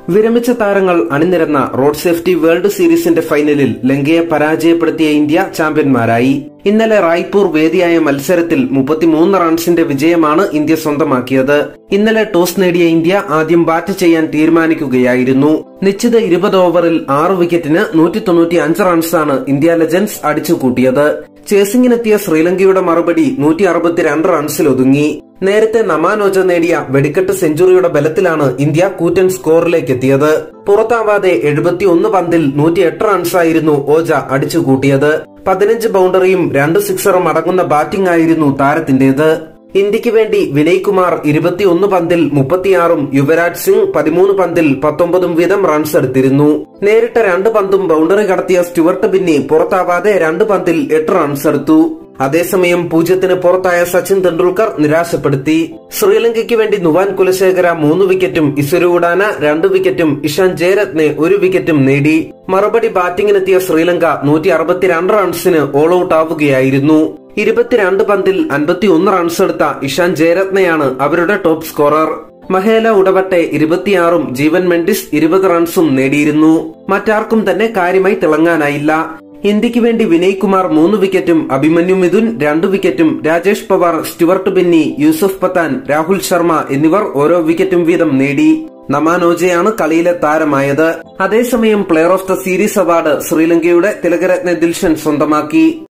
വിരമിച്ച താരങ്ങൾ അണിനിരന്ന road safety world സീരീസിന്റെ ഫൈനലിൽ ലങ്കയെ പരാജയപ്പെടുത്തിയ ഇന്ത്യ ചാമ്പ്യന്മാരായി ഇന്നലെ റായ്പൂർ വേദിയായ മത്സരത്തിൽ മുപ്പത്തിമൂന്ന് റൺസിന്റെ വിജയമാണ് ഇന്ത്യ സ്വന്തമാക്കിയത് ഇന്നലെ ടോസ് നേടിയ ഇന്ത്യ ആദ്യം ബാറ്റ് ചെയ്യാൻ തീരുമാനിക്കുകയായിരുന്നു നിശ്ചിത ഇരുപത് ഓവറിൽ ആറ് വിക്കറ്റിന് നൂറ്റി തൊണ്ണൂറ്റി അഞ്ച് റൺസാണ് ഇന്ത്യ ലെജൻസ് അടിച്ചുകൂട്ടിയത് ചേസിംഗിനെത്തിയ ശ്രീലങ്കയുടെ മറുപടി നൂറ്റി അറുപത്തിരണ്ട് റൺസിൽ ഒതുങ്ങി നേരത്തെ നമാനോജ നേടിയ വെടിക്കെട്ട് സെഞ്ചുറിയുടെ ബലത്തിലാണ് ഇന്ത്യ കൂറ്റൻ സ്കോറിലേക്ക് എത്തിയത് പുറത്താവാതെ എഴുപത്തിയൊന്ന് പന്തിൽ നൂറ്റിയെട്ട് റൺസായിരുന്നു ഓജ അടിച്ചുകൂട്ടിയത് പതിനഞ്ച് ബൗണ്ടറിയും രണ്ട് സിക്സറും അടങ്ങുന്ന ബാറ്റിംഗ് ആയിരുന്നു താരത്തിന്റേത് ഇന്ത്യക്ക് വേണ്ടി വിനയ് കുമാർ ഇരുപത്തിയൊന്ന് പന്തിൽ മുപ്പത്തിയാറും യുവരാജ് സിംഗ് പതിമൂന്ന് പന്തിൽ പത്തൊമ്പതും വീതം റൺസ് എടുത്തിരുന്നു നേരിട്ട രണ്ട് പന്തും ബൗണ്ടറി കടത്തിയ സ്റ്റുവർട്ട് ബിന്നി പുറത്താവാതെ രണ്ട് പന്തിൽ എട്ട് റൺസ് എടുത്തു അതേസമയം പൂജ്യത്തിന് പുറത്തായ സച്ചിൻ തെണ്ടുൽക്കർ നിരാശപ്പെടുത്തി ശ്രീലങ്കയ്ക്ക് വേണ്ടി നുവാൻ കുലശേഖര മൂന്ന് വിക്കറ്റും ഇസുരു ഉഡാന രണ്ട് വിക്കറ്റും ഇഷാൻ ജയരത്നെ ഒരു വിക്കറ്റും നേടി മറുപടി ബാറ്റിംഗിനെത്തിയ ശ്രീലങ്ക നൂറ്റി അറുപത്തിരണ്ട് റൺസിന് ഓൾ ഔട്ട് ആവുകയായിരുന്നു ഇരുപത്തിരണ്ട് പന്തിൽ അൻപത്തിയൊന്ന് റൺസ് എടുത്ത ഇഷാൻ ജയരത്നയാണ് അവരുടെ ടോപ്പ് സ്കോറർ മഹേല ഉടവട്ടെ ഇരുപത്തിയാറും ജീവൻ മെൻഡിസ് ഇരുപത് റൺസും നേടിയിരുന്നു മറ്റാർക്കും തന്നെ കാര്യമായി തിളങ്ങാനായില്ല ഇന്ത്യക്ക് വേണ്ടി വിനയ് കുമാർ മൂന്ന് വിക്കറ്റും അഭിമന്യു മിഥുൻ രണ്ട് വിക്കറ്റും രാജേഷ് പവാർ സ്റ്റുവർട്ട് ബെന്നി യൂസഫ് പത്താൻ രാഹുൽ ശർമ്മ എന്നിവർ ഓരോ വിക്കറ്റും വീതം നേടി നമാനോജയാണ് കളിയിലെ താരമായത് അതേസമയം player of the series award ശ്രീലങ്കയുടെ തിലകരത്ന ദിൽഷൻ സ്വന്തമാക്കി